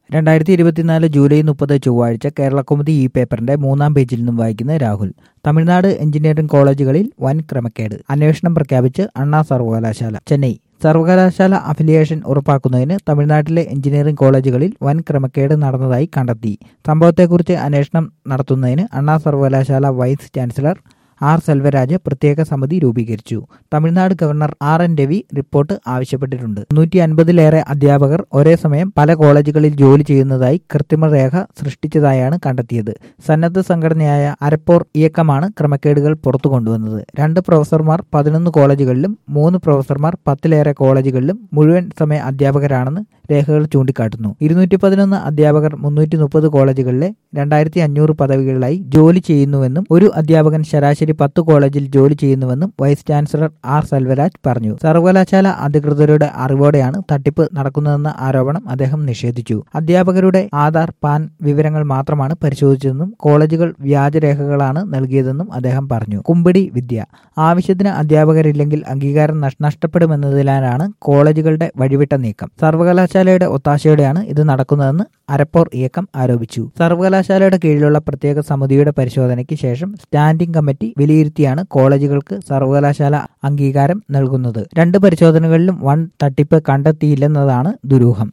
രണ്ടായിരത്തി ഇരുപത്തിനാല് ജൂലൈ മുപ്പത് ചൊവ്വാഴ്ച കേരളകൗമുദി ഈ പേപ്പറിന്റെ മൂന്നാം പേജിൽ നിന്നും വായിക്കുന്ന രാഹുൽ തമിഴ്നാട് എഞ്ചിനീയറിംഗ് കോളേജുകളിൽ വൻ ക്രമക്കേട് അന്വേഷണം പ്രഖ്യാപിച്ച് അണ്ണാ സർവകലാശാല ചെന്നൈ സർവകലാശാല അഫിലിയേഷൻ ഉറപ്പാക്കുന്നതിന് തമിഴ്നാട്ടിലെ എഞ്ചിനീയറിംഗ് കോളേജുകളിൽ വൻ ക്രമക്കേട് നടന്നതായി കണ്ടെത്തി സംഭവത്തെക്കുറിച്ച് അന്വേഷണം നടത്തുന്നതിന് അണ്ണാ സർവകലാശാല വൈസ് ചാൻസലർ ആർ സെൽവരാജ് പ്രത്യേക സമിതി രൂപീകരിച്ചു Tamil Nadu governor R N Ravi report ആവശ്യപ്പെട്ടിട്ടുണ്ട് നൂറ്റി അൻപതിലേറെ അധ്യാപകർ ഒരേ സമയം പല കോളേജുകളിൽ ജോലി ചെയ്യുന്നതായി കൃത്രിമരേഖ സൃഷ്ടിച്ചതായാണ് കണ്ടെത്തിയത് സന്നദ്ധ സംഘടനയായ അരപ്പോർ ഇയക്കമാണ് ക്രമക്കേടുകൾ പുറത്തു കൊണ്ടുവന്നത് രണ്ട് പ്രൊഫസർമാർ പതിനൊന്ന് കോളേജുകളിലും മൂന്ന് പ്രൊഫസർമാർ പത്തിലേറെ കോളേജുകളിലും മുഴുവൻ സമയ അധ്യാപകരാണെന്ന് രേഖകൾ ചൂണ്ടിക്കാട്ടുന്നു ഇരുന്നൂറ്റി പതിനൊന്ന് അധ്യാപകർ മുന്നൂറ്റി മുപ്പത് കോളേജുകളിലെ രണ്ടായിരത്തി അഞ്ഞൂറ് പദവികളിലായി ജോലി ചെയ്യുന്നുവെന്നും ഒരു അധ്യാപകൻ ശരാശരി പത്ത് കോളേജിൽ ജോലി ചെയ്യുന്നുവെന്നും വൈസ് ചാൻസലർ ആർ സെൽവരാജ് പറഞ്ഞു സർവകലാശാല അധികൃതരുടെ അറിവോടെയാണ് തട്ടിപ്പ് നടക്കുന്നതെന്ന ആരോപണം അദ്ദേഹം നിഷേധിച്ചു അധ്യാപകരുടെ ആധാർ പാൻ വിവരങ്ങൾ മാത്രമാണ് പരിശോധിച്ചതെന്നും കോളേജുകൾ വ്യാജരേഖകളാണ് നൽകിയതെന്നും അദ്ദേഹം പറഞ്ഞു കുമ്പിടി വിദ്യ ആവശ്യത്തിന് അധ്യാപകരില്ലെങ്കിൽ അംഗീകാരം നഷ്- നഷ്ടപ്പെടുമെന്നതിനാലാണ് കോളേജുകളുടെ വഴിവിട്ട നീക്കം സർവകലാശാലയുടെ ഒത്താശയോടെയാണ് ഇത് നടക്കുന്നതെന്ന് അരപ്പോർ ഇയക്കം ആരോപിച്ചു സർവകലാശാലയുടെ കീഴിലുള്ള പ്രത്യേക സമിതിയുടെ പരിശോധനയ്ക്ക് ശേഷം സ്റ്റാൻഡിംഗ് കമ്മിറ്റി വിലയിരുത്തിയാണ് കോളേജുകൾക്ക് സർവകലാശാല അംഗീകാരം നൽകുന്നത് രണ്ട് പരിശോധനകളിലും വൻ തട്ടിപ്പ് കണ്ടെത്തിയില്ലെന്നതാണ് ദുരൂഹം